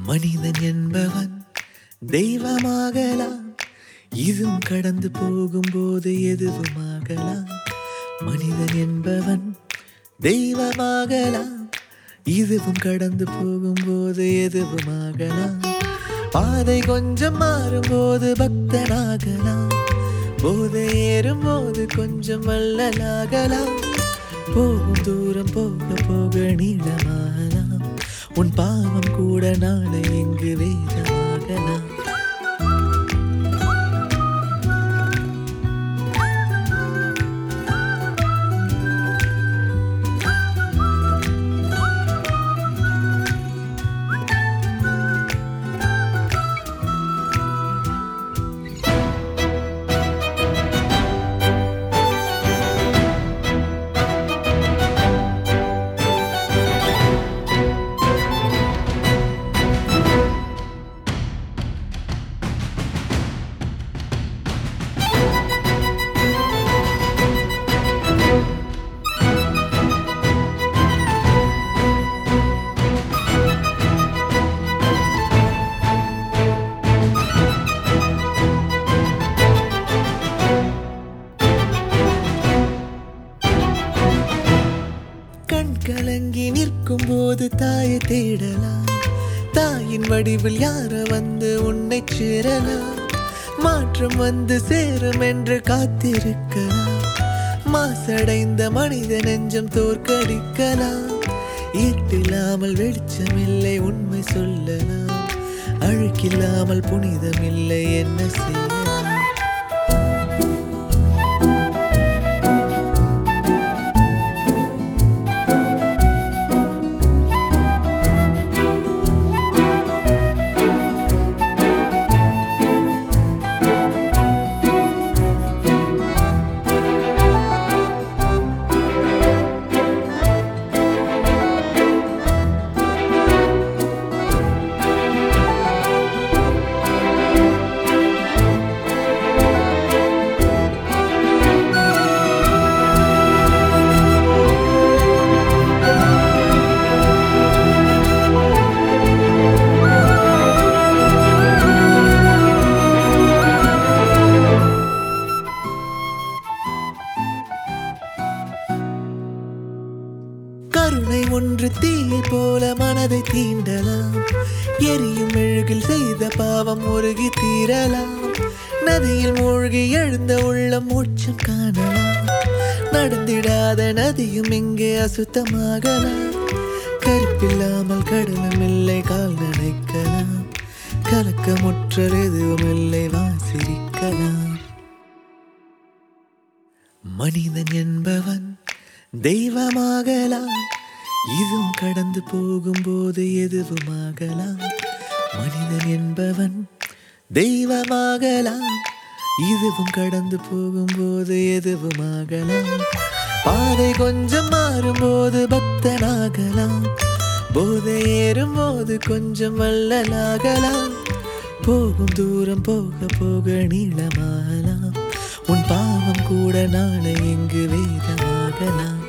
மனிதன் என்பவன் தெய்வமாகலாம் இதுவும் கடந்து போகும்போது எதுவுமாகலாம் மனிதன் என்பவன் தெய்வமாகலாம் இதுவும் கடந்து போகும்போது எதுவுமாகலாம் பாதை கொஞ்சம் மாறும்போது பக்தனாகலாம் போதை ஏறும்போது கொஞ்சம் வள்ளலாகலாம் போகும் தூரம் போக போக நீளமாகலாம் உன் பாவம் கூட நாளை எங்கு வேதமாகலாம் கண் கலங்கி நிற்கும் போது தாயை தேடலாம் தாயின் வடிவில் யார வந்து உன்னை சேரலாம் மாற்றம் வந்து சேரும் என்று காத்திருக்கலாம் மாசடைந்த மனித நெஞ்சம் தோற்கடிக்கலாம் ஈட்டில்லாமல் வெளிச்சமில்லை உண்மை சொல்லலாம் அழுக்கில்லாமல் புனிதமில்லை என்ன செய்யலாம் கருணை ஒன்று தீயை போல மனதை தீண்டலாம் எரியும் மெழுகில் செய்த பாவம் உருகி தீரலாம் நதியில் மூழ்கி எழுந்த உள்ளம் மூச்சம் காணலாம் நடந்திடாத நதியும் இங்கே அசுத்தமாகலாம் கருப்பில்லாமல் கடலும் இல்லை கால் நனைக்கலாம் கலக்கமுற்றல் எதுவும் இல்லை வாசிரிக்கலாம் மனிதன் என்பவன் தெய்வமாகலாம் இதுவும் கடந்து போகும்போது எதுவுமாகலாம் மனிதன் என்பவன் தெய்வமாகலாம் இதுவும் கடந்து போகும்போது எதுவுமாகலாம் பாதை கொஞ்சம் மாறும்போது பக்தனாகலாம் போதை ஏறும்போது கொஞ்சம் வள்ளலாகலாம் போகும் தூரம் போக போக நீளமாகலாம் உன் பாவம் கூட நாளை எங்கு வேதமாகலாம்